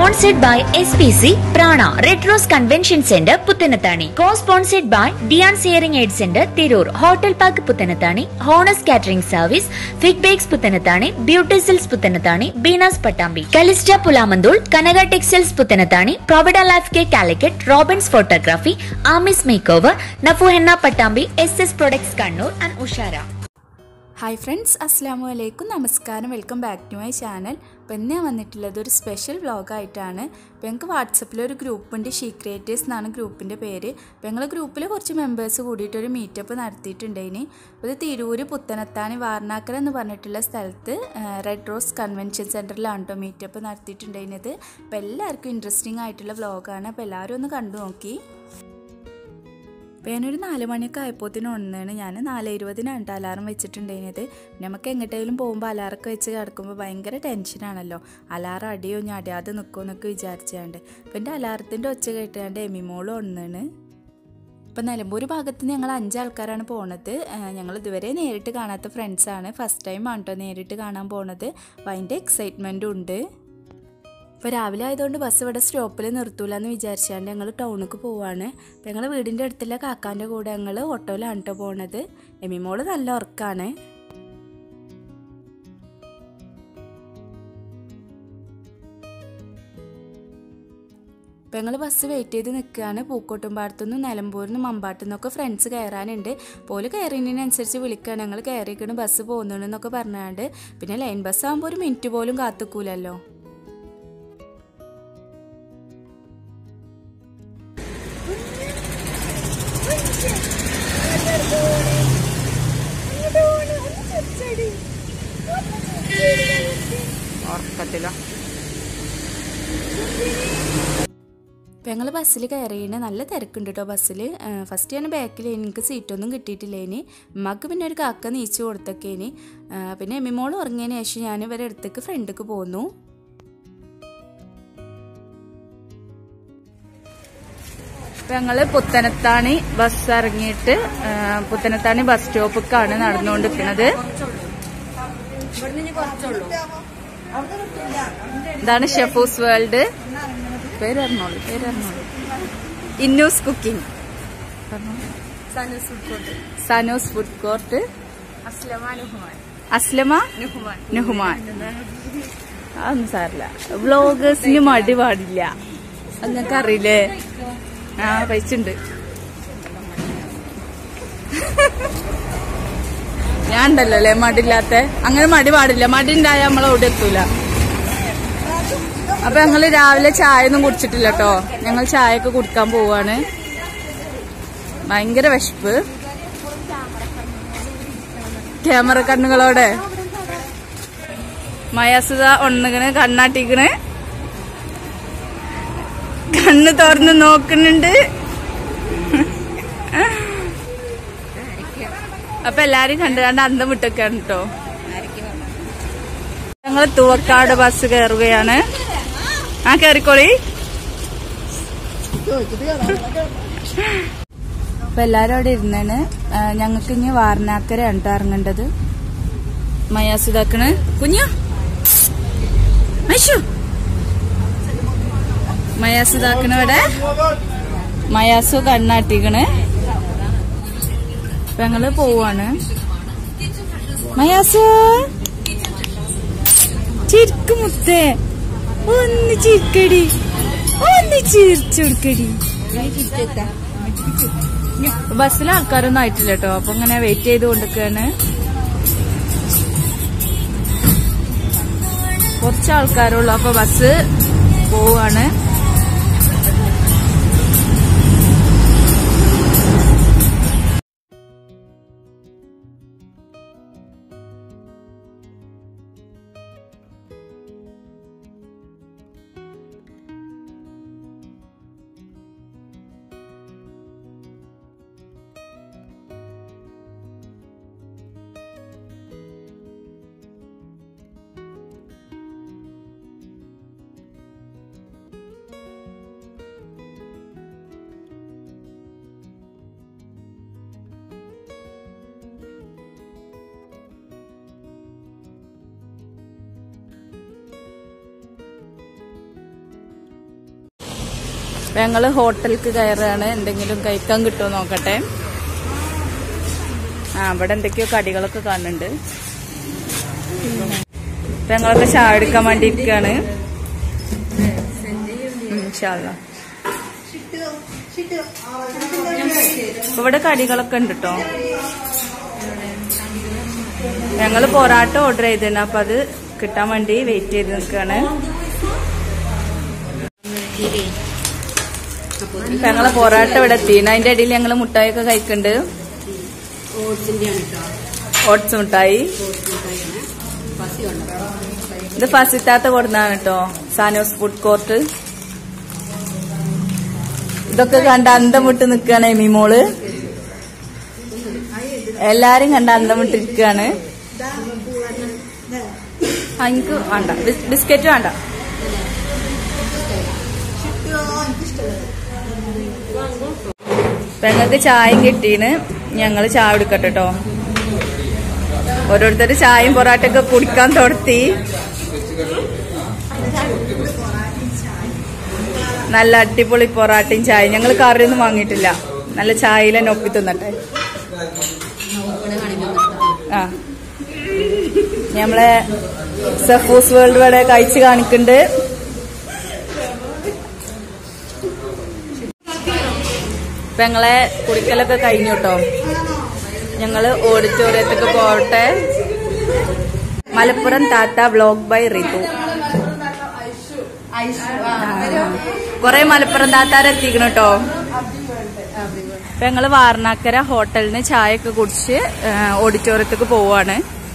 Sponsored by S P C പ്രാണ red rose convention centre Puthanathani co sponsored by ഡിയാൻ hearing aid centre Tirur hotel park Puthanathani ഹോണസ് catering service fit bakes Puthanathani ബ്യൂട്ടിസിൽസ് പുത്തനത്താണി ബീനാസ് പട്ടാമ്പി കലിസ്റ്റ Pulamanthole Kanaka textiles Puthanathani പ്രൊവിഡ ലൈഫ് കെ കാലിക്കറ്റ് റോബിൻസ് ഫോട്ടോഗ്രാഫി ആമിസ് മേക്ക് ഓവർ നഫു henna Pattambi S S products Kannur and ഉഷാര ഹായ് ഫ്രണ്ട്സ് അസ്സാം വലൈക്കും നമസ്കാരം welcome back to my channel അപ്പോൾ ഇന്ന് ഞാൻ വന്നിട്ടുള്ളത് ഒരു സ്പെഷ്യൽ വ്ളോഗായിട്ടാണ് അപ്പോൾ ഞങ്ങൾക്ക് വാട്സപ്പിൽ ഒരു ഗ്രൂപ്പുണ്ട് ഷീ ക്രിയേറ്റേഴ്സ് എന്നാണ് ഗ്രൂപ്പിൻ്റെ പേര് അപ്പോൾ ഞങ്ങൾ ഗ്രൂപ്പിൽ കുറച്ച് മെമ്പേഴ്സ് കൂടിയിട്ട് ഒരു മീറ്റപ്പ് നടത്തിയിട്ടുണ്ടായിന് അപ്പോൾ ഇത് തിരൂര് പുത്തനത്താണി വാർണാക്കര എന്ന് പറഞ്ഞിട്ടുള്ള സ്ഥലത്ത് റെഡ് റോസ് കൺവെൻഷൻ സെൻറ്ററിലാണ് കേട്ടോ മീറ്റപ്പ് നടത്തിയിട്ടുണ്ടായിരുന്നത് അപ്പോൾ എല്ലാവർക്കും ഇൻട്രസ്റ്റിംഗ് ആയിട്ടുള്ള വ്ളോഗാണ് അപ്പോൾ എല്ലാവരും ഒന്ന് കണ്ടു നോക്കി അപ്പോൾ ഞാനൊരു നാല് മണിയൊക്കെ ആയപ്പോഴത്തേനും ഉണർന്നാണ് ഞാൻ നാല് ഇരുപതിനാണ് കേട്ടോ അലാറം വെച്ചിട്ടുണ്ടായിരുന്നത് നമുക്ക് എങ്ങോട്ടെങ്കിലും പോകുമ്പോൾ അലാറൊക്കെ വെച്ച് കിടക്കുമ്പോൾ ഭയങ്കര ടെൻഷനാണല്ലോ അലാറം അടിയോ ഞാൻ അടിയാതെ നിൽക്കുമോ എന്നൊക്കെ വിചാരിച്ചാണ്ട് അപ്പോൾ എൻ്റെ അലാറത്തിൻ്റെ ഒച്ച കേട്ടാണ്ട് എമിമോളും ഉണർന്നാണ് ഇപ്പം നിലമ്പൂർ ഭാഗത്ത് നിന്ന് ഞങ്ങൾ അഞ്ചാൾക്കാരാണ് പോണത് ഞങ്ങൾ ഇതുവരെ നേരിട്ട് കാണാത്ത ഫ്രണ്ട്സാണ് ഫസ്റ്റ് ടൈം ആണ് കേട്ടോ നേരിട്ട് കാണാൻ പോണത് അപ്പോൾ അതിൻ്റെ എക്സൈറ്റ്മെൻറ്റും ഉണ്ട് ഇപ്പോൾ രാവിലെ ആയതുകൊണ്ട് ബസ് ഇവിടെ സ്റ്റോപ്പിൽ നിർത്തൂല എന്ന് വിചാരിച്ചാണ്ട് ഞങ്ങൾ ടൗണിലേക്ക് പോവാണ് അപ്പോൾ ഞങ്ങൾ വീടിൻ്റെ അടുത്തുള്ള കാക്കാൻ്റെ കൂടെ ഞങ്ങൾ ഓട്ടോയിലാണ് കേട്ടോ പോണത് എമിമോള് നല്ല ഉറക്കാണ് ഇപ്പം ഞങ്ങൾ ബസ് വെയിറ്റ് ചെയ്ത് നിൽക്കുകയാണ് പൂക്കോട്ടുംപാടത്തുനിന്ന് നിലമ്പൂരിൽ മമ്പാട്ടിൽ നിന്നൊക്കെ ഫ്രണ്ട്സ് കയറാനുണ്ട് പോല് കയറിയതിനനുസരിച്ച് വിളിക്കുകയാണ് ഞങ്ങൾ കയറിയിരിക്കണം ബസ് പോകുന്നുണ്ടെന്നൊക്കെ പറഞ്ഞാണ്ട് പിന്നെ ലൈൻ ബസ് ആകുമ്പോൾ ഒരു മിനിറ്റ് പോലും കാത്തുക്കൂലല്ലോ ഉറക്കത്തിലോ അപ്പം ഞങ്ങൾ ബസ്സിൽ കയറിയിട്ട് നല്ല തിരക്കുണ്ട് കേട്ടോ ബസ്സിൽ ഫസ്റ്റ് ഞാൻ ബാക്കിൽ എനിക്ക് സീറ്റൊന്നും കിട്ടിയിട്ടില്ല ഇനി ഉമ്മക്ക് പിന്നെ ഒരു കാക്ക നീച്ചു കൊടുത്തൊക്കെ ഇനി പിന്നെ എമ്മിമോൾ ഉറങ്ങിയതിന് ശേഷം ഞാൻ ഇവരെ അടുത്തേക്ക് ഫ്രണ്ടിക്ക് പോന്നു ഇപ്പം ഞങ്ങൾ പുത്തനത്താണി ബസ് ഇറങ്ങിയിട്ട് പുത്തനത്താണി ബസ് സ്റ്റോപ്പിക്കാണ് നടന്നുകൊണ്ടിരിക്കുന്നത് ഇതാണ് ഷെഫൂസ് വേൾഡ് പേര് പറഞ്ഞോളൂ പേര് പറഞ്ഞോളൂ ഇന്നൂസ് കുക്കിംഗ് സനൂസ് ഫുഡ് കോർട്ട് അസ്ലമ നുഹ്മാൻ അതൊന്നും സാറില്ല വ്ളോഗേഴ്സിന് മടി പാടില്ല നിങ്ങൾക്ക് അറിയില്ലേ ആ പൈച്ചുണ്ട് ഞാൻ ഉണ്ടല്ലോ അല്ലേ മടിയില്ലാത്ത അങ്ങനെ മടി പാടില്ല മടി ഉണ്ടായാൽ നമ്മൾ അവിടെ എത്തൂല അപ്പൊ ഞങ്ങള് രാവിലെ ചായ ഒന്നും കുടിച്ചിട്ടില്ല കേട്ടോ ഞങ്ങൾ ചായ ഒക്കെ കുടിക്കാൻ പോവാണ് ഭയങ്കര വിശപ്പ് ക്യാമറ കണ്ണുകളോടെ മയാസുത ഒണ്ണുകണ് കണ്ണാട്ടിക്കണ് കണ്ണ് തുറന്ന് നോക്കുന്നുണ്ട് അപ്പൊ എല്ലാരും കണ്ടു കണ്ട് അന്തം വിട്ടൊക്കെയാണ് കേട്ടോ ഞങ്ങൾ തുവക്കാട് ബസ് കയറുകയാണ് ആ കയറിക്കോളി അപ്പൊ എല്ലാരും അവിടെ ഇരുന്നാണ് ഞങ്ങൾക്ക് ഇനി വാരണാക്കരയാണ് കേട്ടോ ഇറങ്ങേണ്ടത് മയാസുതാക്കണ് കുഞ്ഞു മൈഷു മയാസുതാക്കണ ഇവിടെ മയാസു കണ്ണാട്ടിക്കണ് അപ്പൊ ഞങ്ങള് പോവാണ് മയാസു ചിരിക്ക് മുത്തേ ഒന്ന് ചിരിക്കടി ഒന്ന് ചിരിച്ചു കൊടുക്കടി ബസ്സിൽ ആൾക്കാരൊന്നും ആയിട്ടില്ല കേട്ടോ അപ്പൊ ഇങ്ങനെ വെയിറ്റ് ചെയ്ത് കൊണ്ടിരിക്കാണ് കുറച്ച് ആൾക്കാരുള്ളൂ അപ്പൊ ബസ് പോവാണ് ഞങ്ങൾ ഹോട്ടലിലേക്ക് കയറുകയാണ് എന്തെങ്കിലും കഴിക്കാൻ കിട്ടുമോ നോക്കട്ടെ ആ ഇവിടെ എന്തൊക്കെയോ കടികളൊക്കെ കാണുന്നുണ്ട് ഇപ്പൊ ഞങ്ങളൊക്കെ ചായ എടുക്കാൻ വേണ്ടി ഇരിക്കുകയാണ് ഉം, ഇൻഷാ അല്ലാ. ഇപ്പൊ ഇവിടെ കടികളൊക്കെ ഉണ്ട് കേട്ടോ ഞങ്ങള് പൊറാട്ട ഓർഡർ ചെയ്തിട്ടുണ്ട് അപ്പൊ അത് കിട്ടാൻ വേണ്ടി വെയിറ്റ് ചെയ്ത് നിൽക്കുകയാണ് ഇപ്പൊ ഞങ്ങള് പൊറാട്ട ഇവിടെ എത്തിയാണ് അതിന്റെ ഇടയിൽ ഞങ്ങള് മുട്ടായി ഒക്കെ കഴിക്കുന്നുണ്ട് ഓട്സ് മുട്ടായി ഇത് ഫസിത്താത്ത കൊടുന്നാണ് കേട്ടോ സാനോസ് ഫുഡ് കോർട്ട് ഇതൊക്കെ കണ്ട അന്തം വിട്ട് നിൽക്കുകയാണ് എമി മോള് എല്ലാരും കണ്ട അന്തം വിട്ടിരിക്കുകയാണ് ആ, എനിക്ക് വേണ്ട ബിസ്- ബിസ്ക്കറ്റ് വേണ്ട ഞങ്ങൾക്ക് ചായയും കിട്ടീന് ഞങ്ങള് ചായ എടുക്കട്ടെ കേട്ടോ ഓരോരുത്തർ ചായയും പൊറാട്ടൊക്കെ കുടിക്കാൻ തുടത്തി നല്ല അടിപൊളി പൊറാട്ടയും ചായയും ഞങ്ങൾ കറിയൊന്നും വാങ്ങിയിട്ടില്ല നല്ല ചായയിലെ നൊക്കി തിന്നട്ടെ ആ നമ്മളെ സഫൂസ് വേൾഡ് ഇവിടെ കഴിച്ച് കാണിക്കുന്നുണ്ട് ഇപ്പൊ ഞങ്ങളെ കുടിക്കലൊക്കെ കഴിഞ്ഞു കേട്ടോ ഞങ്ങള് ഓഡിറ്റോറിയത്തേക്ക് പോകട്ടെ മലപ്പുറം താത്ത വ്ലോഗ് ബൈ റിതു കൊറേ മലപ്പുറം താത്താരെത്തിക്കണം കേട്ടോ ഇപ്പൊ ഞങ്ങള് വാർണാക്കര ഹോട്ടലിൽ നിന്ന് ചായ ഒക്കെ കുടിച്ച് ഓഡിറ്റോറിയത്തേക്ക് പോവാണ്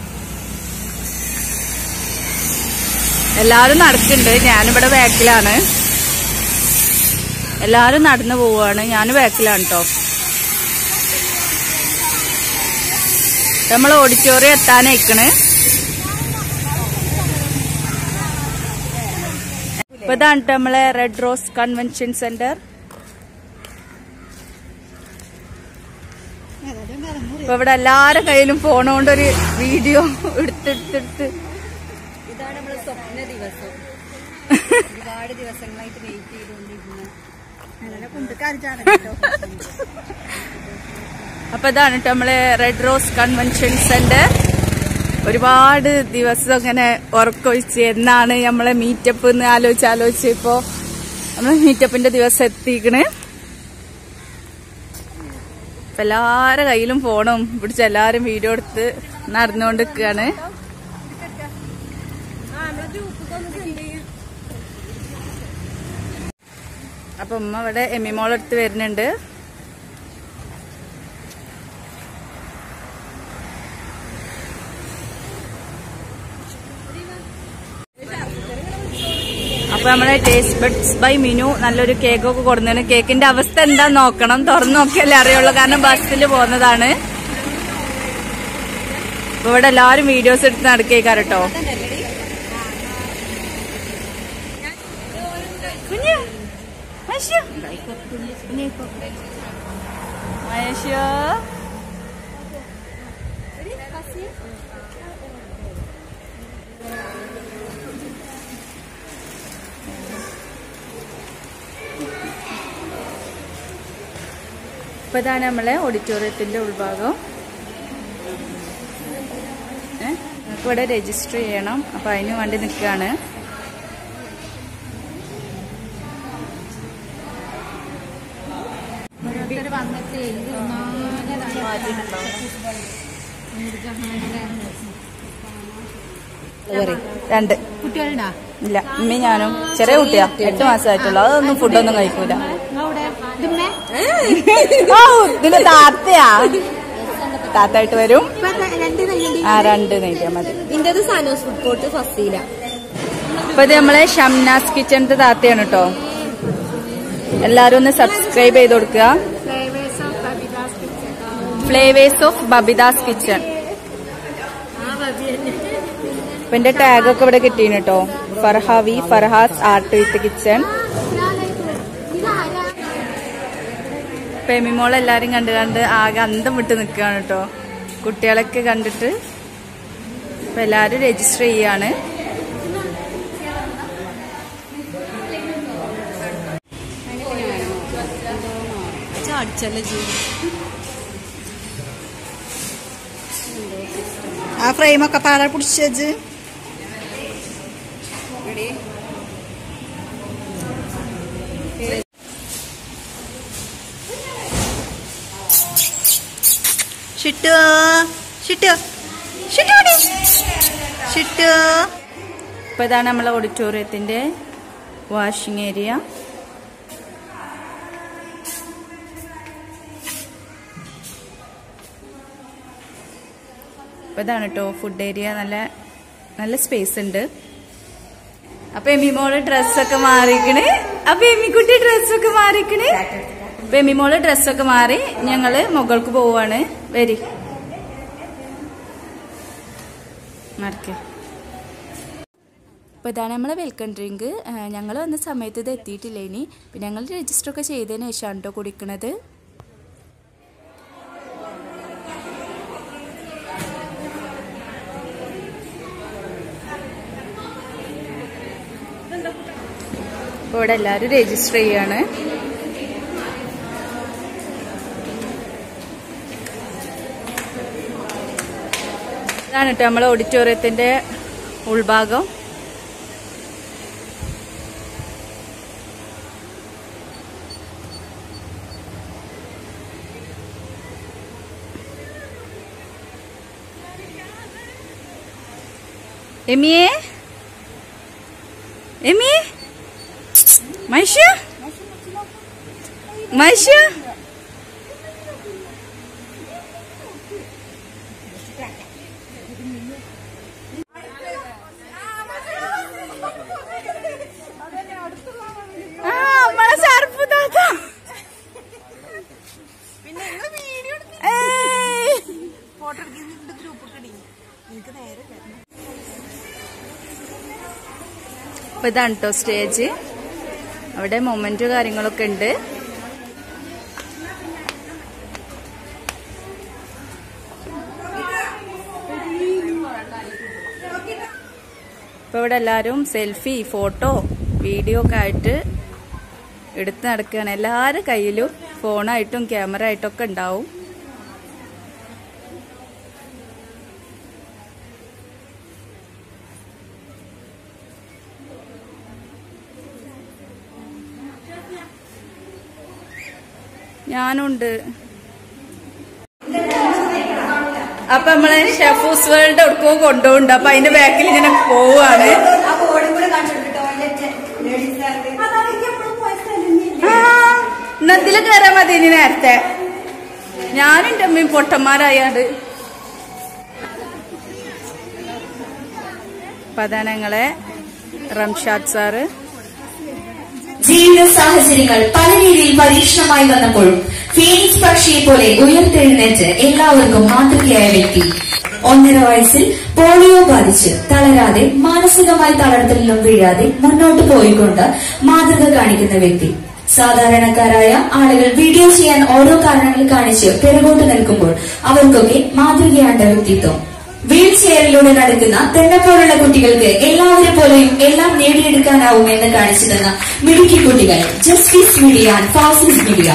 എല്ലാരും നടക്കുന്നുണ്ട് ഞാനിവിടെ ബാക്കിലാണ് എല്ലാരും നടന്നു പോവാണ് ഞാൻ ബാക്കിലാണ് കേട്ടോ നമ്മൾ ഓഡിറ്റോറിയം എത്താനയക്കണ് ഇപ്പൊ ഇതാണ് ട്ടോ നമ്മളെ റെഡ് റോസ് കൺവെൻഷൻ സെന്റർ ഇപ്പൊ ഇവിടെ എല്ലാരുടെ കയ്യിലും ഫോൺ കൊണ്ട് ഒരു വീഡിയോ എടുത്തെടുത്തെടുത്ത് ഇതാണ് നമ്മളെ സ്വപ്ന ദിവസം ഒരുപാട് ദിവസങ്ങളായിട്ട് വെയിറ്റ് ചെയ്തുകൊണ്ടിരുന്ന അങ്ങനെ കുണ്ടുകാരിച്ചാണ് അപ്പൊ ഇതാണ് ട്ടോ നമ്മളെ റെഡ് റോസ് കൺവെൻഷൻ സെന്റർ ഒരുപാട് ദിവസം അങ്ങനെ ഉറക്കൊഴിച്ച് എന്നാണ് നമ്മളെ മീറ്റപ്പ് എന്ന് ആലോചിച്ച് ആലോചിച്ച് ഇപ്പോ നമ്മളെ മീറ്റപ്പിന്റെ ദിവസം എത്തിക്കണ് ഇപ്പൊ എല്ലാരെ കയ്യിലും ഫോണും പിടിച്ച് എല്ലാരും വീഡിയോ എടുത്ത് നടന്നുകൊണ്ട് നിൽക്കുകയാണ് അപ്പൊ ഉമ്മ ഇവിടെ എമ്മി മോളെടുത്ത് വരുന്നുണ്ട് അപ്പൊ നമ്മളെ ടേസ്റ്റ് ബഡ്സ് ബൈ മിനു നല്ലൊരു കേക്കൊക്കെ കൊടുന്നതിന് കേക്കിന്റെ അവസ്ഥ എന്താ നോക്കണം തുറന്നു നോക്കിയല്ലേ അറിയുള്ളൂ കാരണം ബസ്സിൽ പോകുന്നതാണ് അപ്പൊ ഇവിടെ എല്ലാരും വീഡിയോസ് എടുത്ത് നടക്കേക്കാറ് കേട്ടോ കുഞ്ഞ് മഹേഷ്. മഹേഷ്. ഇപ്പൊ ഇതാണ് നമ്മളെ ഓഡിറ്റോറിയത്തിന്റെ ഉൾഭാഗം ഏ, നമുക്ക് ഇവിടെ രജിസ്റ്റർ ചെയ്യണം അപ്പൊ അതിന് വേണ്ടി നിൽക്കുകയാണ് ഓരോരുത്തർ വന്നിട്ട് ഇത് രണ്ട് കുട്ടികളുണ്ടാ ഇല്ല ഉമ്മയും ഞാനും ചെറിയ കുട്ടിയാ എട്ട് മാസമായിട്ടുള്ളൂ അതൊന്നും ഫുഡൊന്നും കഴിക്കൂല അവിടെ ഇതുമ്മേ ഓ, ഇതിന് താത്തയാ താത്തായിട്ട് വരും ഇപ്പൊ രണ്ട് കയ്യുണ്ട് ആ രണ്ട് നെയ്യാ മതി ഇന്റത് സാനോസ് ഫുഡ് കോർട്ട് ഫസീല ഇപ്പൊ ഇത് നമ്മളെ ഷംനാസ് കിച്ചണിന്റെ താത്തയാണ് കേട്ടോ എല്ലാരും ഒന്ന് സബ്സ്ക്രൈബ് ചെയ്ത് കൊടുക്കുക ഫ്ലേവേഴ്സ് ഓഫ് ബബിദാസ് കിച്ചൺ ഇപ്പൊ എന്റെ ടാഗ് ഒക്കെ ഇവിടെ കിട്ടീന് കേട്ടോ ഫർഹാവി ഫർഹാസ് ആർട്ട് വിത്ത് കിച്ചൺ ഇപ്പൊ എമിമോൾ എല്ലാരും കണ്ട് കണ്ട് ആകെ അന്തം വിട്ട് നിൽക്കുകയാണ് കേട്ടോ കുട്ടികളൊക്കെ കണ്ടിട്ട് ഇപ്പൊ എല്ലാരും രജിസ്റ്റർ ചെയ്യാണ് അടിച്ചല്ലേ ചെയ്യും ആ ഫ്രെയിമൊക്കെ പാടെ പിടിച്ചത് ഷിട്ടു ഷിട്ടു ഷിട്ടു ഷിട്ടു ഇപ്പോൾ ഇതാണ് നമ്മളെ ഓഡിറ്റോറിയത്തിൻ്റെ വാഷിംഗ് ഏരിയ അപ്പോൾ ഇതാണ് കേട്ടോ ഫുഡ് ഏരിയ നല്ല നല്ല സ്പേസ് ഉണ്ട് അപ്പൊ എമ്മിമോള് ഡ്രസ്സൊക്കെ മാറിക്കണ് അപ്പൊ എമ്മിക്കുട്ടി ഡ്രസ്സൊക്കെ മാറിക്കണ് അപ്പൊ എമ്മിമോള് ഡ്രസ്സൊക്കെ മാറി ഞങ്ങള് മുകൾക്ക് പോവാണ് വരി നടക്കേ അപ്പോൾ ഇതാണ് നമ്മളെ വെൽക്കം ഡ്രിങ്ക് ഞങ്ങൾ വന്ന സമയത്ത് ഇത് എത്തിയിട്ടില്ല ഇനി പിന്നെ ഞങ്ങൾ രജിസ്റ്റർ ഒക്കെ ചെയ്തതിന് ശേഷമാണ് കേട്ടോ കുടിക്കണത് ഇപ്പോൾ ഇവിടെ എല്ലാവരും രജിസ്റ്റർ ചെയ്യാണ് ഇതാണ് കേട്ടോ നമ്മളെ ഓഡിറ്റോറിയത്തിന്റെ ഉൾഭാഗം എമിയെ എമിയെ മൈഷ മൈഷ ആ നമ്മളെ സർപ്പ് താത്ത ഏയ്. അപ്പൊ ഇതാണ് കേട്ടോ സ്റ്റേജ് അവിടെ മൊമെന്റ് കാര്യങ്ങളൊക്കെ ഉണ്ട് ഇപ്പൊ ഇവിടെ എല്ലാരും സെൽഫി ഫോട്ടോ വീഡിയോ ഒക്കെ ആയിട്ട് എടുത്ത് നടക്കുകയാണ് എല്ലാവരുടെ കയ്യിലും ഫോണായിട്ടും ക്യാമറ ആയിട്ടൊക്കെ ഉണ്ടാവും ഞാനുണ്ട് അപ്പൊ നമ്മള് ഷെഫൂസ് വേൾഡ് എടുക്കോ കൊണ്ടുപോകുന്നുണ്ട് അപ്പൊ അതിന്റെ ബാക്കിൽ ഇങ്ങനെ പോവാണ് ആ, ഇന്നത്തില് കയറാൻ മതി ഇനി നേരത്തെ ഞാനും എന്റെ അമ്മയും പൊട്ടന്മാരായാണ്ട് അപ്പൊ അതാണ് ഞങ്ങളെ റംഷാദ് സാറ് ജീവിത സാഹചര്യങ്ങൾ പല രീതിയിൽ പരീക്ഷണമായി വന്നപ്പോഴും ഫീനിക്സ് പക്ഷിയെ പോലെ ഉയർത്തെഴുന്നേറ്റ് എല്ലാവർക്കും മാതൃകയായ വ്യക്തി ഒന്നര വയസ്സിൽ പോളിയോ ബാധിച്ച് തളരാതെ മാനസികമായി തളർത്തലിലും വീഴാതെ മുന്നോട്ട് പോയിക്കൊണ്ട് മാതൃക കാണിക്കുന്ന വ്യക്തി സാധാരണക്കാരായ ആളുകൾ വീഡിയോ ചെയ്യാൻ ഓരോ കാരണങ്ങൾ കാണിച്ച് പിറകോട്ട് നിൽക്കുമ്പോൾ അവർക്കൊക്കെ മാതൃകയാണ്ട വ്യക്തിത്വം വീൽ ചെയറിലൂടെ നടക്കുന്ന തെന്നെപ്പോലുള്ള കുട്ടികൾക്ക് എല്ലാവരെ പോലെയും എല്ലാം നേടിയെടുക്കാനാവും എന്ന് കാണിച്ചു തന്ന മിടുക്കി കുട്ടികൾ ജസ്റ്റിസ് മീഡിയ ആൻഡ് ഫാസിസ് മീഡിയ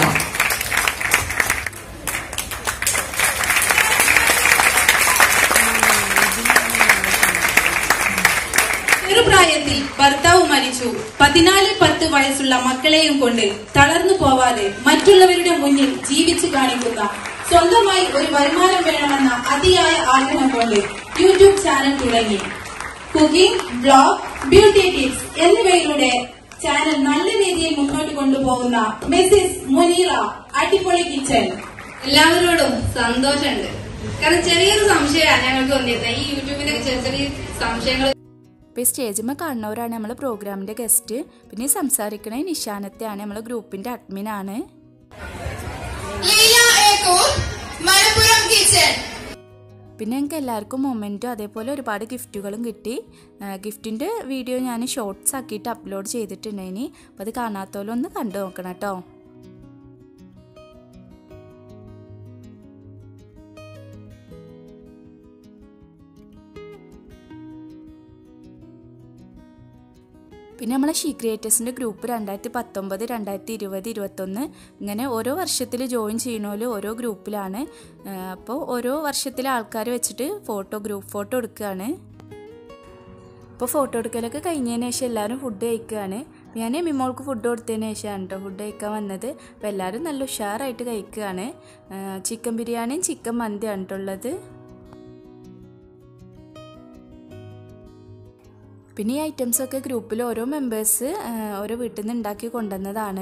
ചെറുപ്രായത്തിൽ ഭർത്താവ് മരിച്ചു പതിനാല് പത്ത് വയസ്സുള്ള മക്കളെയും കൊണ്ട് തളർന്നു പോവാതെ മറ്റുള്ളവരുടെ മുന്നിൽ ജീവിച്ചു കാണിക്കുന്ന സ്വന്തമായി ഒരു വരുമാനം വേണമെന്ന അതിയായ ആഗ്രഹം കൊണ്ട് യൂട്യൂബ് ചാനൽ തുടങ്ങി കുക്കിംഗ് ബ്ലോഗ് ബ്യൂട്ടി ടിപ്സ് എന്നിവയിലൂടെ ചാനൽ നല്ല രീതിയിൽ മുന്നോട്ട് കൊണ്ടുപോകുന്ന മിസ്സിസ് മുനീറ അടിപൊളി കിച്ചൻ എല്ലാവരോടും സന്തോഷമുണ്ട് കാരണം ചെറിയൊരു സംശയമാണ് ഞങ്ങൾക്ക് തോന്നിയത് ഈ യൂട്യൂബിലെ ചെറിയ ചെറിയ സംശയങ്ങൾ ഇപ്പൊ ഈ സ്റ്റേജിൽ കാണുന്നവരാണ് നമ്മളെ പ്രോഗ്രാമിന്റെ ഗസ്റ്റ് പിന്നെ ഈ സംസാരിക്കണ നിശാനത്തെയാണ് നമ്മളെ ഗ്രൂപ്പിന്റെ അഡ്മിനാണ് മലപ്പുറം കിച്ചൺ പിന്നെ ഞങ്ങൾക്ക് എല്ലാവർക്കും മൊമെൻറ്റും അതേപോലെ ഒരുപാട് ഗിഫ്റ്റുകളും കിട്ടി ഗിഫ്റ്റിൻ്റെ വീഡിയോ ഞാൻ ഷോർട്സ് ആക്കിയിട്ട് അപ്ലോഡ് ചെയ്തിട്ടുണ്ടായിനി അപ്പോൾ അത് കാണാത്തവരൊന്ന് കണ്ടു നോക്കണം കേട്ടോ പിന്നെ നമ്മളെ ഷീ ക്രിയേറ്റേഴ്സിൻ്റെ ഗ്രൂപ്പ് രണ്ടായിരത്തി പത്തൊമ്പത് രണ്ടായിരത്തി ഇരുപത് ഇരുപത്തൊന്ന് ഇങ്ങനെ ഓരോ വർഷത്തിൽ ജോയിൻ ചെയ്യണോല് ഓരോ ഗ്രൂപ്പിലാണ് അപ്പോൾ ഓരോ വർഷത്തിലെ ആൾക്കാർ വെച്ചിട്ട് ഫോട്ടോ ഗ്രൂപ്പ് ഫോട്ടോ എടുക്കുകയാണ് ഇപ്പോൾ ഫോട്ടോ എടുക്കലൊക്കെ കഴിഞ്ഞതിന് ശേഷം എല്ലാവരും ഫുഡ് കഴിക്കുകയാണ് ഞാൻ മിമോൾക്ക് ഫുഡ് കൊടുത്തതിന് ശേഷമാണ് കേട്ടോ ഫുഡ് കഴിക്കാൻ വന്നത് അപ്പോൾ എല്ലാവരും നല്ല ഉഷാറായിട്ട് കഴിക്കുകയാണ് ചിക്കൻ ബിരിയാണിയും ചിക്കൻ മന്തിയാണ് കേട്ടോ ഉള്ളത് പിന്നെ ഈ ഐറ്റംസൊക്കെ ഗ്രൂപ്പിൽ ഓരോ മെമ്പേഴ്സ് ഓരോ വീട്ടിൽ നിന്ന് ഉണ്ടാക്കി കൊണ്ടുവന്നതാണ്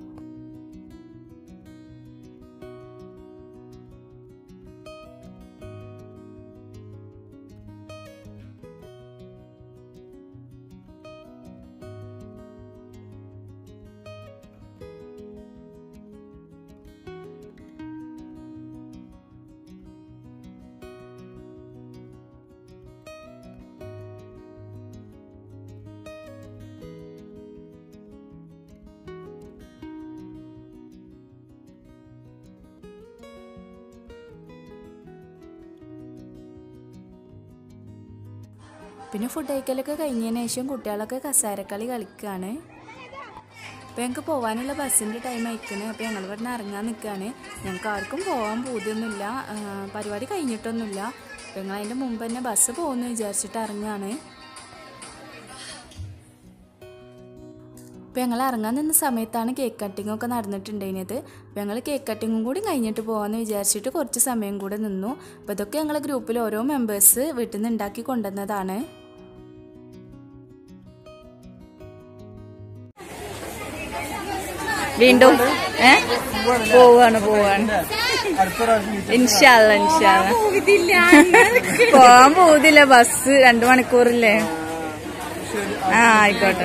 പിന്നെ ഫുഡ് കഴിക്കലൊക്കെ കഴിഞ്ഞതിന് ശേഷം കുട്ടികളൊക്കെ കസാരക്കളി കളിക്കുകയാണ് അപ്പോൾ ഞങ്ങൾക്ക് പോകാനുള്ള ബസ്സിൻ്റെ ടൈം അയക്കണേ അപ്പോൾ ഞങ്ങൾ ഇവിടെ നിന്ന് ഇറങ്ങാൻ നിൽക്കുകയാണ് ഞങ്ങൾക്ക് ആർക്കും പോകാൻ പൂതിയൊന്നുമില്ല ആ, പരിപാടി കഴിഞ്ഞിട്ടൊന്നുമില്ല അപ്പോൾ ഞങ്ങൾ അതിൻ്റെ മുമ്പ് തന്നെ ബസ് പോകുമെന്ന് വിചാരിച്ചിട്ട് ഇറങ്ങുകയാണ് അപ്പോൾ ഞങ്ങൾ ഇറങ്ങാൻ നിന്ന സമയത്താണ് കേക്ക് കട്ടിംഗ് ഒക്കെ നടന്നിട്ടുണ്ടായിരുന്നത് അപ്പോൾ ഞങ്ങൾ കേക്ക് കട്ടിങ്ങും കൂടി കഴിഞ്ഞിട്ട് പോകാമെന്ന് വിചാരിച്ചിട്ട് കുറച്ച് സമയം കൂടെ നിന്നു അപ്പോൾ ഇതൊക്കെ ഞങ്ങളെ ഗ്രൂപ്പിൽ ഓരോ മെമ്പേഴ്സ് വീട്ടിൽ നിന്ന് ഉണ്ടാക്കി കൊണ്ടുവന്നതാണ് വീണ്ടും ഏ പോവാണ് പോവാണ് ഇൻഷാല്ല ഇൻഷാല്ല പോവാൻ പോവുന്നില്ല ബസ് രണ്ടു മണിക്കൂറില്ലേ ആ ആയിക്കോട്ടെ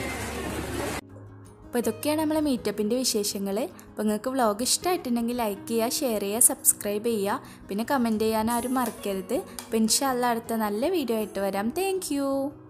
അപ്പോൾ ഇതൊക്കെയാണ് നമ്മളെ മീറ്റപ്പിൻ്റെ വിശേഷങ്ങൾ അപ്പോൾ നിങ്ങൾക്ക് വ്ളോഗ് ഇഷ്ടമായിട്ടുണ്ടെങ്കിൽ ലൈക്ക് ചെയ്യുക ഷെയർ ചെയ്യുക സബ്സ്ക്രൈബ് ചെയ്യുക പിന്നെ കമൻറ്റ് ചെയ്യാൻ ആരും മറക്കരുത് അപ്പോൾ ഇൻഷാല്ല അടുത്ത നല്ല വീഡിയോ ആയിട്ട് വരാം താങ്ക്